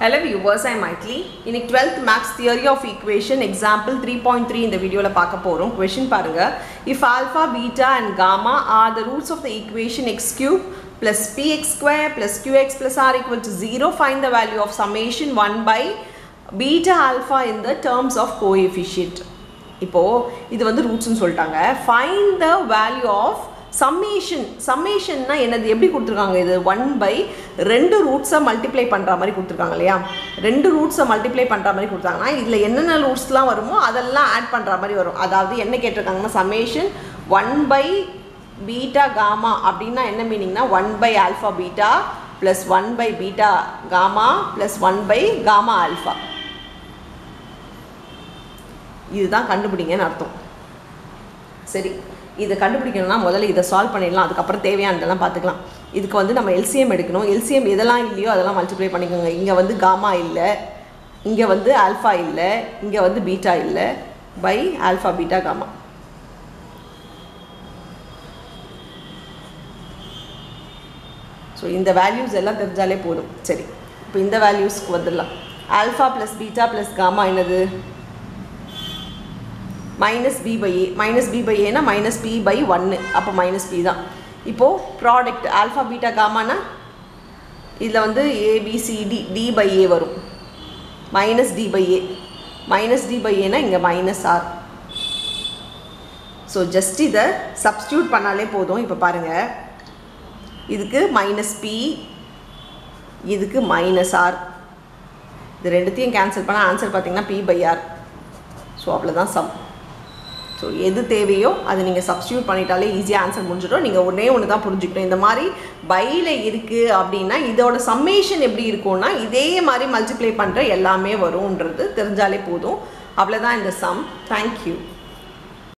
Hello viewers, I am Maitli. இன்னைக்கு 12th Max Theory of Equation example 3.3 இந்த வீடியோவில் பார்க்க போகிறோம் கொஷின் பாருங்க if alpha, beta and gamma are the roots of the equation x cube plus px square plus qx plus r equal to 0 find the value of summation 1 by beta alpha in the terms of coefficient இப்போது இது வந்து ரூட்ஸ்னு சொல்லிட்டாங்க find the value of summation சம்மேஷன்னா என்னது எப்படி கொடுத்துருக்காங்க இது ஒன் பை ரெண்டு ரூட்ஸை மல்டிப்ளை பண்ணுற மாதிரி கொடுத்துருக்காங்க இல்லையா ரெண்டு ரூட்ஸை மல்டிப்ளை பண்ணுற மாதிரி கொடுத்தாங்கன்னா இதில் என்னென்ன ரூட்ஸ்லாம் வருமோ அதெல்லாம் ஆட் பண்ணுற மாதிரி வரும் அதாவது என்ன கேட்டிருக்காங்கன்னா summation one by beta gamma அப்படின்னா என்ன மீனிங்னா one by alpha beta plus one by beta gamma plus one by gamma alpha இதுதான் கண்டுபிடிங்கன்னு அர்த்தம் சரி இதை கண்டுபிடிக்கணும்னா முதல்ல இதை சால்வ் பண்ணிடலாம் அதுக்கப்புறம் தேவையானதெல்லாம் பார்த்துக்கலாம் இதுக்கு வந்து நம்ம எல்சிஎம் எடுக்கணும் எல்சிஎம் எதெல்லாம் இல்லையோ அதெல்லாம் மல்டிப்ளை பண்ணிக்கோங்க இங்கே வந்து காமா இல்லை இங்கே வந்து ஆல்ஃபா இல்லை இங்கே வந்து பீட்டா இல்லை by alpha beta gamma so இந்த வேல்யூஸ் எல்லாம் தெரிஞ்சாலே போதும் சரி இப்போ இந்த வேல்யூஸ்க்கு வந்துடலாம் alpha plus beta plus gamma என்னது minus B by A minus B by ஏனா மைனஸ் பி பை ஒன்று அப்போ மைனஸ் பி தான் இப்போது ப்ராடக்ட் ஆல்ஃபா பீட்டா காமானா இதில் வந்து ஏபிசிடி டி பை ஏ வரும் minus D by A minus D by ஏனா இங்கே மைனஸ் ஆர் ஸோ ஜஸ்ட் இதை சப்ஸ்டியூட் பண்ணாலே போதும் இப்போ பாருங்கள் இதுக்கு மைனஸ் பி இதுக்கு மைனஸ் ஆர் இது ரெண்டுத்தையும் கேன்சல் பண்ணால் ஆன்சர் பார்த்தீங்கன்னா பி பை ஆர் ஸோ அவ்வளோதான் சம் ஸோ எது தேவையோ அதை நீங்கள் சப்ஸ்டியூட் பண்ணிட்டாலே ஈஸியாக ஆன்சர் முடிஞ்சிடும் நீங்கள் ஒன்றே ஒன்று தான் புரிஞ்சுக்கணும் இந்த மாதிரி பையில் இருக்குது அப்படின்னா இதோட சம்மேஷன் எப்படி இருக்கும்னா இதே மாதிரி மல்டிப்ளை பண்ணுற எல்லாமே வரும்ன்றது தெரிஞ்சாலே போதும் அவ்வளோதான் இந்த சம் தேங்க்யூ